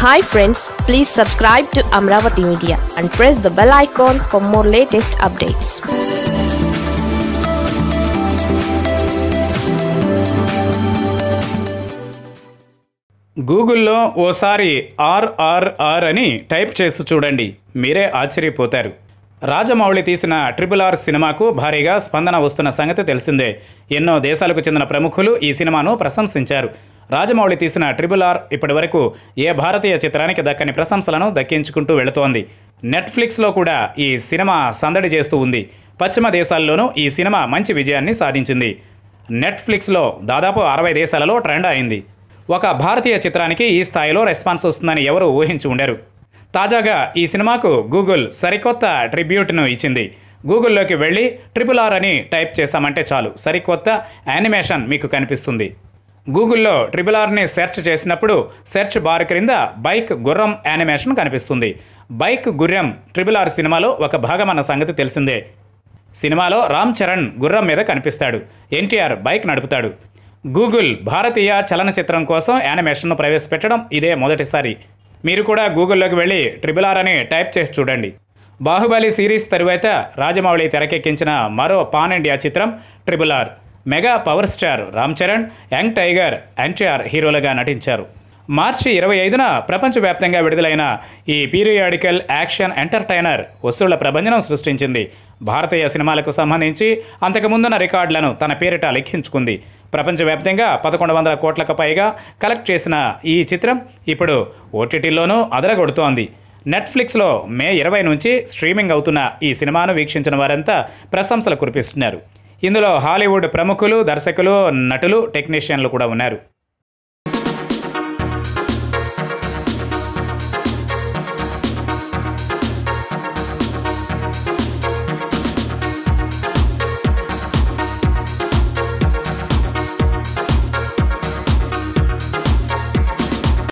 hi friends please subscribe to Amaravati media and press the bell icon for more latest updates గూగుల్లో ఓసారి ఆర్ఆర్ఆర్ అని type చేసి చూడండి మీరే ఆశ్చర్యపోతారు రాజమౌళి తీసిన ట్రిపుల్ ఆర్ సినిమాకు భారీగా స్పందన వస్తున్న సంగతి తెలిసిందే ఎన్నో దేశాలకు చెందిన ప్రముఖులు ఈ సినిమాను ప్రశంసించారు రాజమౌళి తీసిన ట్రిపుల్ ఆర్ ఇప్పటివరకు ఏ భారతీయ చిత్రానికి దక్కని ప్రశంసలను దక్కించుకుంటూ వెళుతోంది నెట్ఫ్లిక్స్లో కూడా ఈ సినిమా సందడి చేస్తూ ఉంది పశ్చిమ దేశాల్లోనూ ఈ సినిమా మంచి విజయాన్ని సాధించింది నెట్ఫ్లిక్స్లో దాదాపు అరవై దేశాలలో ట్రెండ్ అయింది ఒక భారతీయ చిత్రానికి ఈ స్థాయిలో రెస్పాన్స్ వస్తుందని ఎవరు ఊహించి ఉండరు తాజాగా ఈ సినిమాకు గూగుల్ సరికొత్త ట్రిబ్యూట్ను ఇచ్చింది గూగుల్లోకి వెళ్ళి ట్రిపుల్ ఆర్ అని టైప్ చేశామంటే చాలు సరికొత్త యానిమేషన్ మీకు కనిపిస్తుంది గూగుల్లో ట్రిపుల్ ఆర్ని సెర్చ్ చేసినప్పుడు సెర్చ్ బార్ క్రింద బైక్ గుర్రం యానిమేషన్ కనిపిస్తుంది బైక్ గుర్రం ట్రిపుల్ ఆర్ సినిమాలో ఒక భాగమన్న సంగతి తెలిసిందే సినిమాలో రామ్ చరణ్ గుర్రం మీద కనిపిస్తాడు ఎన్టీఆర్ బైక్ నడుపుతాడు గూగుల్ భారతీయ చలనచిత్రం కోసం యానిమేషన్ను ప్రవేశపెట్టడం ఇదే మొదటిసారి మీరు కూడా గూగుల్లోకి వెళ్ళి ట్రిపుల్ ఆర్ అని టైప్ చేసి చూడండి బాహుబలి సిరీస్ తరువాత రాజమౌళి తెరకెక్కించిన మరో పాన్ ఇండియా చిత్రం triple R mega power star Ram Charan young tiger NTR హీరోలుగా నటించారు మార్చి ఇరవై ఐదున ప్రపంచవ్యాప్తంగా విడుదలైన ఈ పీరియాడికల్ యాక్షన్ ఎంటర్టైనర్ వసూళ్ల ప్రభంజనం సృష్టించింది భారతీయ సినిమాలకు సంబంధించి అంతకుముందున్న రికార్డులను తన పేరిట లిఖించుకుంది ప్రపంచవ్యాప్తంగా పదకొండు వందల కోట్లకు పైగా కలెక్ట్ చేసిన ఈ చిత్రం ఇప్పుడు ఓటీటీలోనూ అదరగొడుతోంది నెట్ఫ్లిక్స్లో మే ఇరవై నుంచి స్ట్రీమింగ్ అవుతున్న ఈ సినిమాను వీక్షించిన వారంతా ప్రశంసలు కురిపిస్తున్నారు ఇందులో హాలీవుడ్ ప్రముఖులు దర్శకులు నటులు టెక్నీషియన్లు కూడా ఉన్నారు